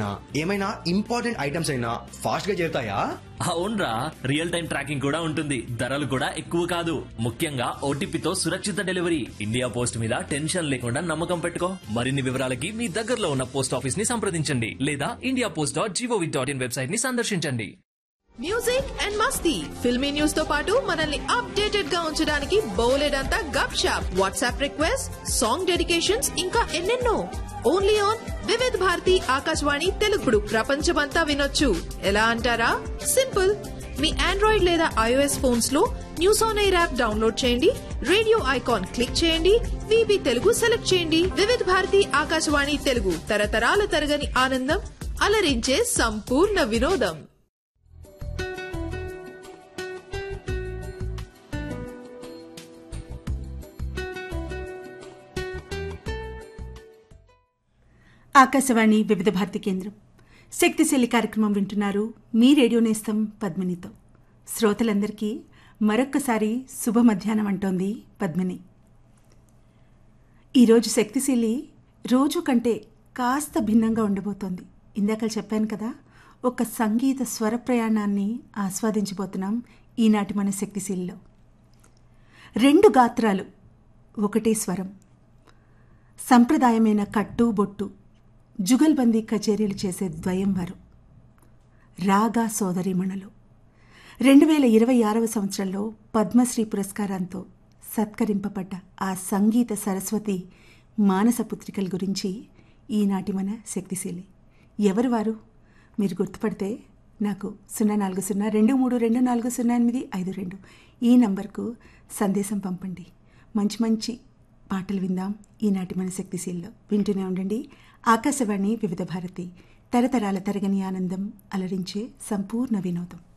ఏమైనా important items అయినా fast గా చేరుతాయా అవునరా రియల్ టైం ట్రాకింగ్ కూడా ఉంటుంది ధరలు కూడా ఎక్కువ కాదు ముఖ్యంగా ఓటీపీతో సురక్షిత డెలివరీ ఇండియా పోస్ట్ మీద టెన్షన్ లేకుండా నమ్మకం పెట్టుకో మరిన్ని వివరాలకి మీ దగ్గరలో ఉన్న పోస్ట్ ఆఫీస్ ని సంప్రదించండి లేదా India post dot G O V dot in website ని సందర్శించండి మ్యూజిక్ అండ్ మస్తీ ఫిల్మీ న్యూస్ తో పాటు మనల్ని అప్డేటెడ్ గా ఉంచడానికి బౌలెడంతా గప్ షాప్ వాట్సాప్ రిక్వెస్ట్ సాంగ్ డెడికేషన్స్ ఇంకా ఎన్నెన్నో ఓన్లీ ఆన్ వివిధ్ భారతి ఆకాశవాణి తెలుగుడు ప్రపంచమంతా వినొచ్చు ఎలా అంటారా సింపుల్ మీ ఆండ్రాయిడ్ లేదా ఐఓఎస్ ఫోన్స్ లో news on air app download చేయండి రేడియో ఐకాన్ క్లిక్ చేయండి విబి తెలుగు సెలెక్ట్ చేయండి వివిధ భారతి ఆకాశవాణి తెలుగు తరతరాల తరగని ఆనందం అలరించే సంపూర్ణ వినోదం ఆకాశవాణి వివిధ భారతి కేంద్రం శక్తిశైలి కార్యక్రమం వింటున్నారు మీ రేడియో నేస్తం పద్మినితో శ్రోతలందరికీ మరొక్కసారి శుభ మధ్యాహ్నం అంటోంది పద్మిని ఈరోజు శక్తిశీలి రోజు కంటే కాస్త భిన్నంగా ఉండబోతోంది ఇందాక చెప్పాను కదా ఒక సంగీత స్వర ప్రయాణాన్ని ఆస్వాదించబోతున్నాం ఈనాటి మన శక్తిశీలిలో రెండు గాత్రాలు ఒకటే స్వరం సంప్రదాయమైన కట్టు బొట్టు జుగల్బందీ కచేరీలు చేసే ద్వయం వారు రాగా సోదరీమణులు రెండు వేల ఇరవై ఆరవ సంవత్సరంలో పద్మశ్రీ పురస్కారంతో సత్కరింపబడ్డ ఆ సంగీత సరస్వతి మానస పుత్రికల గురించి ఈనాటి మన శక్తిశీలి ఎవరు వారు మీరు గుర్తుపడితే నాకు సున్నా నాలుగు సున్నా రెండు మూడు రెండు నాలుగు సున్నా ఎనిమిది ఐదు రెండు ఈ నంబర్కు సందేశం పంపండి మంచి మంచి పాటలు విందాం ఈనాటి మన శక్తిశీల్లో వింటూనే ఉండండి ఆకాశవాణి వివిధ భారతి తరతరాల తరగని ఆనందం అలరించే సంపూర్ణ వినోదం